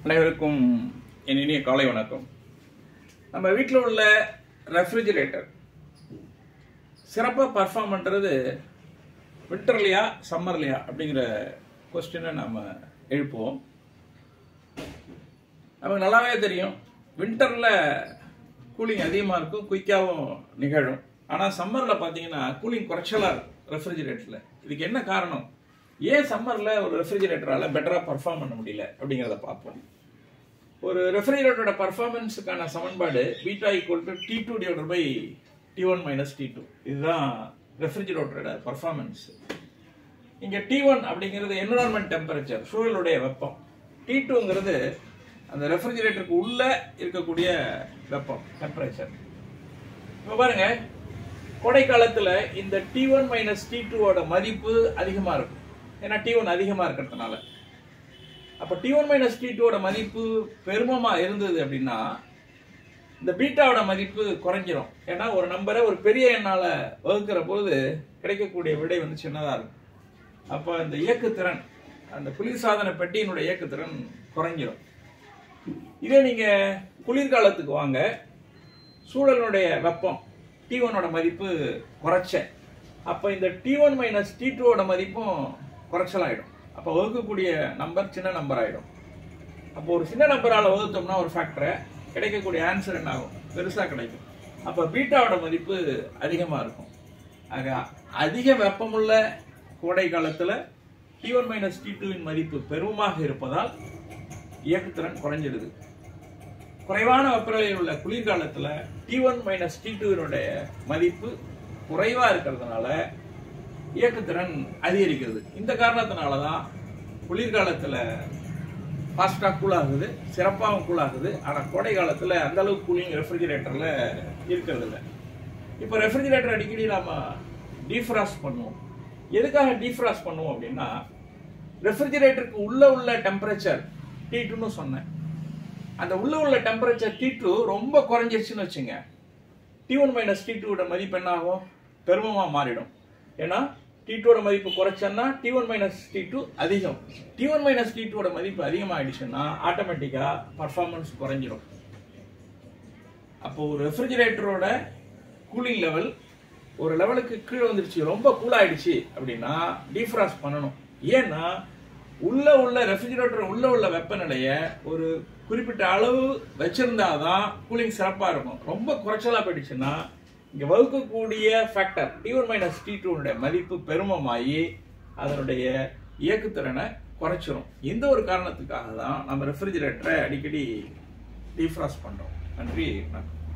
அனைவருக்கும் என் இனிய காலை வணக்கம் நம்ம வீட்டில் உள்ள ரெஃப்ரிஜிரேட்டர் சிறப்பாக பர்ஃபார்ம் பண்ணுறது வின்டர்லையா சம்மர்லையா அப்படிங்கிற கொஸ்டினை நாம் எழுப்புவோம் நமக்கு நல்லாவே தெரியும் வின்டரில் கூலிங் அதிகமாக இருக்கும் குயிக்காகவும் நிகழும் ஆனால் சம்மரில் பார்த்தீங்கன்னா கூலிங் குறைச்சலாக இருக்கும் ரெஃப்ரிஜிரேட்டரில் இதுக்கு என்ன காரணம் ஏன் சம்மரில் ஒரு ரெஃப்ரிஜிரேட்டரால் பெட்டராக பர்ஃபார்ம் பண்ண முடியல அப்படிங்கிறத பார்ப்போம் ஒரு ரெஃப்ரிஜிரேட்டரோட பர்ஃபார்மன்ஸுக்கான சமன்பாடு beta equal to T two divided by T one minus T two இதுதான் ரெஃப்ரிஜிரேட்டரோட பர்ஃபார்மன்ஸ் இங்கே டி ஒன் அப்படிங்கிறது என்விரான்மெண்ட் டெம்பரேச்சர் சூழலுடைய வெப்பம் டி டூங்கிறது அந்த ரெஃப்ரிஜிரேட்டருக்கு உள்ள இருக்கக்கூடிய வெப்பம் டெம்பரேச்சர் இப்போ பாருங்க கோடை காலத்தில் இந்த டி ஒன் மைனஸ் டி டூவோட மதிப்பு அதிகமாக இருக்கும் ஏன்னா டி ஒன் அதிகமாக இருக்கிறதுனால அப்போ டி ஒன் மைனஸ் டி டூவோட மதிப்பு பெருமமாக இருந்தது அப்படின்னா இந்த பீட்டாவோட மதிப்பு குறைஞ்சிரும் ஏன்னா ஒரு நம்பரை ஒரு பெரிய எண்ணால் வகுக்கிற போது கிடைக்கக்கூடிய விடை வந்து சின்னதாக இருக்கும் அப்போ இந்த இயக்குத்திறன் அந்த குளிர்சாதன பெட்டியினுடைய இயக்குத்திறன் குறைஞ்சிரும் இதே நீங்கள் குளிர்காலத்துக்கு வாங்க சூழலினுடைய வெப்பம் டி ஒன்னோட மதிப்பு குறைச்ச அப்போ இந்த டி ஒன் மைனஸ் டி டூவோட மதிப்பும் குறைச்சலாயிடும் அப்போ வகுக்கக்கூடிய நம்பர் சின்ன நம்பர் ஆகிடும் அப்போ ஒரு சின்ன நம்பரால் வகுத்தோம்னா ஒரு ஃபேக்டரை கிடைக்கக்கூடிய ஆன்சர் என்ன ஆகும் பெருசாக கிடைக்கும் அப்போ பீட்டாவோட மதிப்பு அதிகமாக இருக்கும் ஆக அதிக வெப்பமுள்ள கோடை காலத்தில் டி ஒன் மைனஸ் டி டூவின் மதிப்பு பெருமமாக இருப்பதால் இயக்குத்திறன் குறைஞ்சிடுது குறைவான வெப்பநிலையில் உள்ள குளிர்காலத்தில் டி ஒன் மைனஸ் டி டூவினுடைய மதிப்பு குறைவாக இருக்கிறதுனால இயக்குத்திறன் அதிகரிக்கிறது இந்த காரணத்தினால தான் குளிர்காலத்தில் ஃபாஸ்ட்டாக கூலாகுது சிறப்பாகவும் கூலாகுது ஆனால் கோடை காலத்தில் அந்த அளவுக்கு கூலிங் ரெஃப்ரிஜிரேட்டரில் இருக்கிறது இல்லை இப்போ ரெஃப்ரிஜிரேட்டர் அடிக்கடி நாம் டீஃப்ராஸ்ட் பண்ணுவோம் எதுக்காக டீஃப்ராஸ்ட் பண்ணுவோம் அப்படின்னா ரெஃப்ரிஜிரேட்டருக்கு உள்ள உள்ள டெம்பரேச்சர் டி டூன்னு சொன்னேன் அந்த உள்ள உள்ள டெம்பரேச்சர் டி டூ ரொம்ப குறைஞ்சிருச்சுன்னு வச்சுங்க டி ஒன் மைனஸ் டி டூவோட மதிப்பு என்ன ஆகும் பெருமமாக மாறிடும் ஏன்னா டி டூவோட மதிப்பு குறைச்சோன்னா T one minus T two அதிகம் டி ஒன் மைனஸ் டி டூவோட மதிப்பு அதிகமாகிடுச்சுன்னா ஆட்டோமேட்டிக்காக பர்ஃபார்மன்ஸ் குறைஞ்சிரும் அப்போ ஒரு ரெஃப்ரிஜிரேட்டரோட கூலிங் லெவல் ஒரு லெவலுக்கு கீழே வந்துருச்சு ரொம்ப கூலாயிடுச்சு அப்படின்னா டீஃப்ராஸ்ட் பண்ணணும் ஏன்னா உள்ள உள்ள ரெஃப்ரிஜிரேட்டர் உள்ள உள்ள வெப்பநிலையை ஒரு குறிப்பிட்ட அளவு வச்சிருந்தாதான் கூலிங் சிறப்பாக இருக்கும் ரொம்ப குறைச்சலாக போயிடுச்சுன்னா இங்கே வகுக்கக்கூடிய factor T one minus T டூனுடைய மதிப்பு பெருமமாகி அதனுடைய இயக்குத்திறனை குறைச்சிரும் இந்த ஒரு காரணத்துக்காக தான் நம்ம ரெஃப்ரிஜிரேட்டரை அடிக்கடி டீஃப்ராஸ்ட் பண்ணுறோம் நன்றி வணக்கம்